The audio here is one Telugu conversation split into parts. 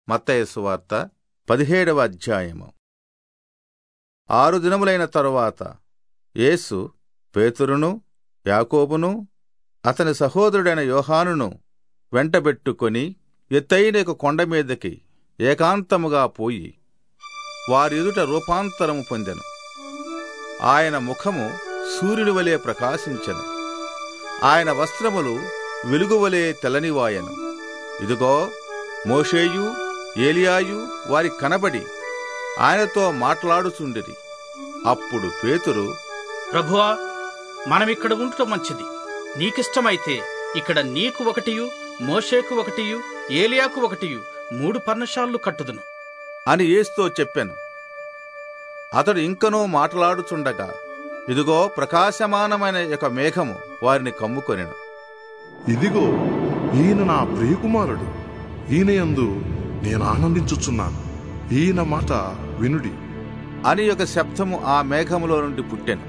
మత్తయి సువార్త పదిహేడవ అధ్యాయము ఆరు దినములైన తరువాత యేసు పేతురును యాకోబును అతని సహోదరుడైన యోహానును వెంటబెట్టుకొని ఎత్తైన ఒక కొండ మీదకి ఏకాంతముగా పోయి వారెదుట రూపాంతరము పొందెను ఆయన ముఖము సూర్యుని వలె ప్రకాశించెను ఆయన వస్త్రములు వెలుగువలే తెల్లనివాయెను ఇదిగో మోషేయు ఏలియాయు వారి కనబడి ఆయనతో మాట్లాడుచుండిరి అప్పుడు పేతురు ప్రభువా మనమిక్కడ ఉండటం మంచిది నీకిష్టమైతే ఇక్కడ నీకు ఒకటియు మోషేకు ఒకటియు ఏలియాకు ఒకటియు మూడు పర్ణశాలలు కట్టుదును అని యేసుతో చెప్పాను అతడు ఇంకనూ మాట్లాడుచుండగా ఇదిగో ప్రకాశమానమైన ఒక మేఘము వారిని కమ్ముకొనెను ఇదిగో ఈయన నా ప్రియకుమారుడు ఈయన యందు నేను ఆనందించుచున్నాను ఈయన మాట వినుడి అని ఒక శబ్దము ఆ మేఘములో నుండి పుట్టెను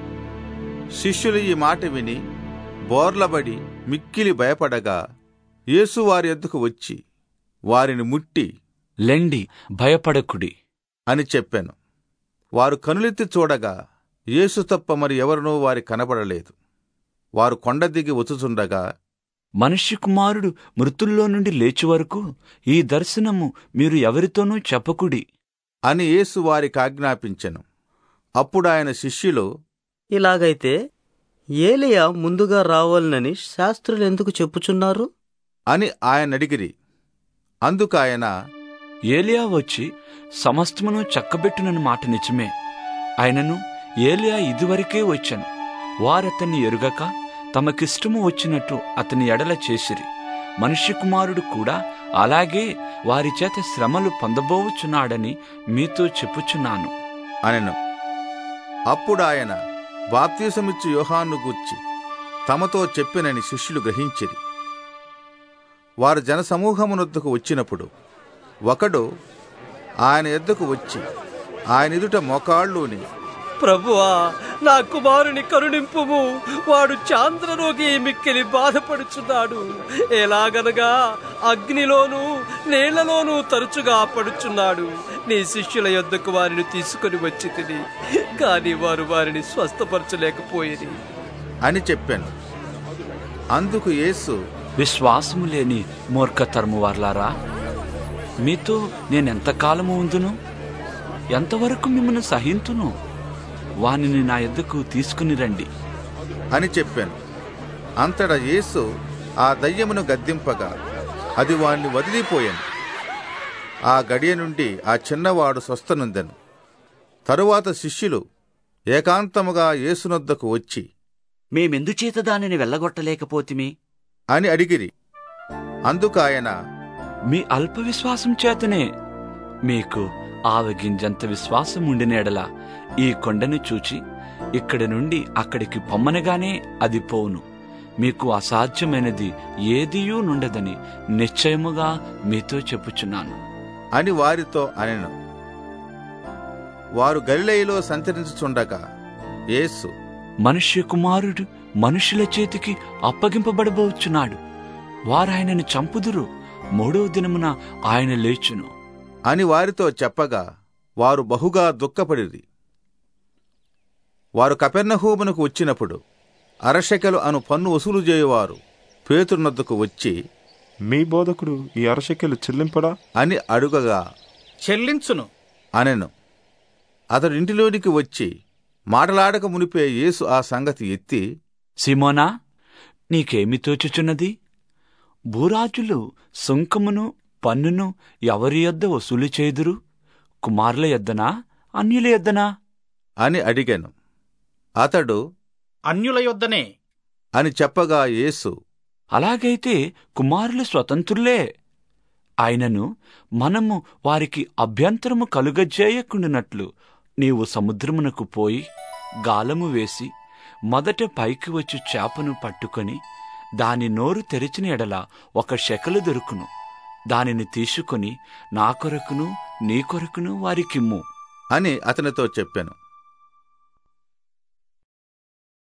శిష్యులు ఈ మాట విని బోర్లబడి మిక్కిలి భయపడగా యేసు వారి ఎద్దుకు వచ్చి వారిని ముట్టి లెండి భయపడకుడి అని చెప్పాను వారు కనులెత్తి చూడగా యేసు తప్ప మరి ఎవరునూ వారి కనబడలేదు వారు కొండ దిగి వచ్చుచుండగా మనుష్య కుమారుడు మృతుల్లో నుండి లేచి వరకు ఈ దర్శనము మీరు ఎవరితోనూ చెప్పకుడి అని యేసు వారికి ఆజ్ఞాపించెను అప్పుడు ఆయన శిష్యులు ఇలాగైతే ఏలియా ముందుగా రావాలనని శాస్త్రులు ఎందుకు చెప్పుచున్నారు అని ఆయన అడిగిరి అందుకాయన ఏలియా వచ్చి సమస్తమును చక్కబెట్టునని మాట నిజమే ఆయనను ఏలియా ఇదివరకే వచ్చాను వారతన్ని ఎరుగక తమకిష్టము వచ్చినట్టు అతని ఎడల చేసిరి మనుష్య కుమారుడు కూడా అలాగే వారి చేత శ్రమలు పొందబోవుచున్నాడని మీతో చెప్పుచున్నాను అనెను అప్పుడు ఆయన బాప్తీసమిచ్చు యోహాన్ను గూర్చి తమతో చెప్పినని శిష్యులు గ్రహించిరి వారు జనసమూహమునొద్దకు వచ్చినప్పుడు ఒకడు ఆయన ఎద్దకు వచ్చి ఆయన ఎదుట మోకాళ్ళుని ప్రభువా నా కుమారుని కరుణింపుము వాడు చాంద్రరోగి మిక్కిలి బాధపడుచున్నాడు ఎలాగనగా అగ్నిలోను నీళ్లలోనూ తరచుగా పడుచున్నాడు నీ శిష్యుల యొద్దకు వారిని తీసుకొని వచ్చి తిని కానీ వారు వారిని స్వస్థపరచలేకపోయేది అని చెప్పాను అందుకు యేసు విశ్వాసము లేని మూర్ఖతరము వార్లారా మీతో నేనెంతకాలము ఉందును ఎంతవరకు మిమ్మల్ని సహింతును వానిని నా ఎద్దకు తీసుకుని రండి అని చెప్పాను అంతటా యేసు ఆ దయ్యమును గద్దింపగా అది వాణ్ణి వదిలిపోయాను ఆ గడియ నుండి ఆ చిన్నవాడు స్వస్థనుందెను తరువాత శిష్యులు ఏకాంతముగా యేసునొద్దకు వచ్చి మేమెందుచేత దానిని వెళ్ళగొట్టలేకపోతిమి అని అడిగిరి అందుకాయన మీ అల్ప విశ్వాసం చేతనే మీకు ఆవగింజంత విశ్వాసం ఉండినేడలా ఈ కొండను చూచి ఇక్కడి నుండి అక్కడికి పొమ్మనగానే అది పోవును మీకు అసాధ్యమైనది ఏదియూ నుండదని నిశ్చయముగా మీతో చెప్పుచున్నాను అని వారితో అనెను వారు గలిలయలో సంచరించుచుండగా యేసు మనుష్య కుమారుడు మనుషుల చేతికి అప్పగింపబడబోచున్నాడు వారాయనను చంపుదురు మూడవ దినమున ఆయన లేచును అని వారితో చెప్పగా వారు బహుగా దుఃఖపడిరి వారు కపెర్నహూమునకు వచ్చినప్పుడు అరశకెలు అను పన్ను వసూలు చేయువారు పేతురునొద్దకు వచ్చి మీ బోధకుడు ఈ అరశకెలు చెల్లింపడా అని అడుగగా చెల్లించును అనెను అతడు ఇంటిలోనికి వచ్చి మాటలాడక మునిపే యేసు ఆ సంగతి ఎత్తి సిమోనా నీకేమి తోచుచున్నది భూరాజులు సుంకమును పన్నును ఎవరి యొద్ద వసూలు చేదురు కుమారుల యొద్దనా అన్యుల యొద్దనా అని అడిగాను అతడు అన్యుల యొద్దనే అని చెప్పగా యేసు అలాగైతే కుమారులు స్వతంత్రులే ఆయనను మనము వారికి అభ్యంతరము కలుగజేయకుండానట్లు నీవు సముద్రమునకు పోయి గాలము వేసి మొదట పైకి వచ్చి చేపను పట్టుకొని దాని నోరు తెరిచిన ఎడల ఒక శకలు దొరుకును దానిని తీసుకొని నా కొరకును నీ కొరకును వారికిమ్ము అని అతనితో చెప్పాను